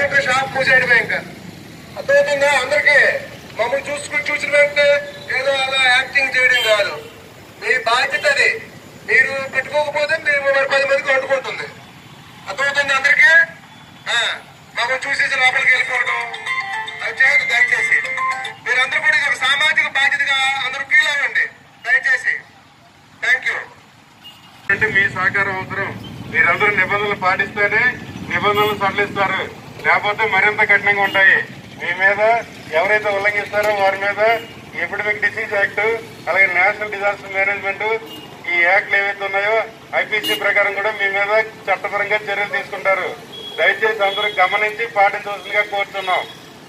ఇంకా షాప్ మూసేయడమే ఇంకా అర్థమవుతుందా అందరికీ మమ్మల్ని చూసుకుని చూసిన వెంటనే ఏదో అలా యాక్టింగ్ చేయడం కాదు మీ బాధ్యత అది మీరు పెట్టుకోకపోతే మీరు మరి పది మందికి వండుకుంటుంది అర్థమవుతుంది అందరికీ ఆ, మమ్మల్ని చూసేసి లోపలికి వెళ్ళిపోవడం అది చేయదు దయచేసి మీరందరూ కూడా ఇది ఒక సామాజిక బాధ్యతగా అందరూ ఫీల్ అవ్వండి దయచేసి థ్యాంక్ యూ అంటే మీ సహకారం అవసరం మీరందరూ నిబంధనలు పాటిస్తేనే నిబంధనలు సడలిస్తారు లేకపోతే మరింత కఠినంగా ఉంటాయి మీ మీద ఎవరైతే ఉల్లంఘిస్తారో వారి మీద ఎపిడమిక్ డిసీజ్ యాక్ట్ అలాగే నేషనల్ డిజాస్టర్ మేనేజ్మెంట్ ఈ యాక్ట్లు ఏవైతే ఉన్నాయో ఐపీసీ ప్రకారం కూడా మీ మీద చట్టపరంగా చర్యలు తీసుకుంటారు దయచేసి అందరూ గమనించి పాటించవలసిందిగా కోరుతున్నాం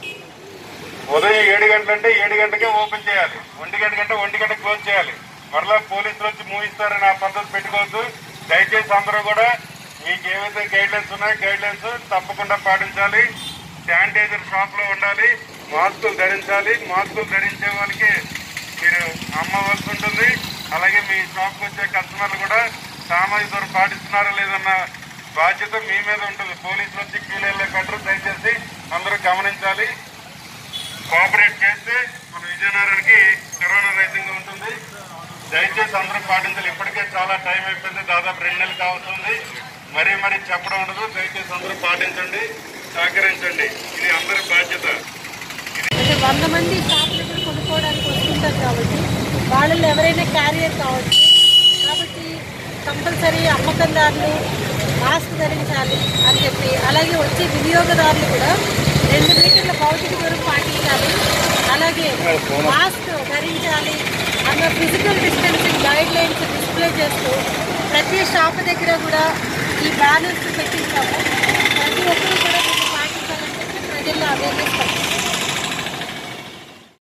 ఉదయం ఏడు గంటలంటే ఏడు గంటకే ఓపెన్ చేయాలి ఒంటి గంట కంటే ఒంటి గంట క్లోజ్ చేయాలి మరలా పోలీసులు వచ్చి మూయిస్తారని ఆ పద్ధతి పెట్టుకోవద్దు దయచేసి అందరూ కూడా మీకు ఏవైతే గైడ్ లైన్స్ ఉన్నాయో గైడ్ లైన్స్ తప్పకుండా పాటించాలి శానిటైజర్ షాప్ లో ఉండాలి మాస్కులు ధరించాలి మాస్కులు ధరించే వాళ్ళకి మీరు అమ్మవలసి ఉంటుంది అలాగే మీ షాప్ వచ్చే కస్టమర్లు కూడా సామాజిక దూరం పాటిస్తున్నారా లేదన్న బాధ్యత మీ మీద ఉంటుంది పోలీసులు వచ్చి క్యూలైన్లో పెట్టరు దయచేసి అందరూ గమనించాలి కోఆపరేట్ చేస్తే మన విజయనగరానికి కరోనా రహితంగా ఉంటుంది దయచేసి అందరూ పాటించాలి ఇప్పటికే చాలా టైం అయిపోయింది దాదాపు రెండు నెలలు కావస్తుంది మరీ మరీ చెప్పడం ఉండదు దయచేసి అందరూ పాటించండి సహకరించండి ఇది అందరి బాధ్యత అంటే వంద మంది షాప్ దగ్గర కొనుక్కోవడానికి వస్తుంటారు కాబట్టి వాళ్ళలో ఎవరైనా క్యారియర్ కావచ్చు కాబట్టి కంపల్సరీ అమ్మకందారులు మాస్క్ ధరించాలి అని చెప్పి అలాగే వచ్చే వినియోగదారులు కూడా రెండు మీటర్ల భౌతిక దూరం పాటించాలి అలాగే మాస్క్ ధరించాలి అన్న physical distancing guidelines display చేస్తూ ప్రతి షాప్ దగ్గర కూడా ఈ బ్యానర్స్ పెట్టించాము ప్రతి ఒక్కరు కూడా దీన్ని పాటించాలని చెప్పి ప్రజల్లో అవేర్నెస్ పడుతుంది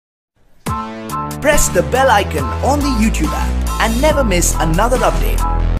Press the bell icon on the YouTube app and never miss another update.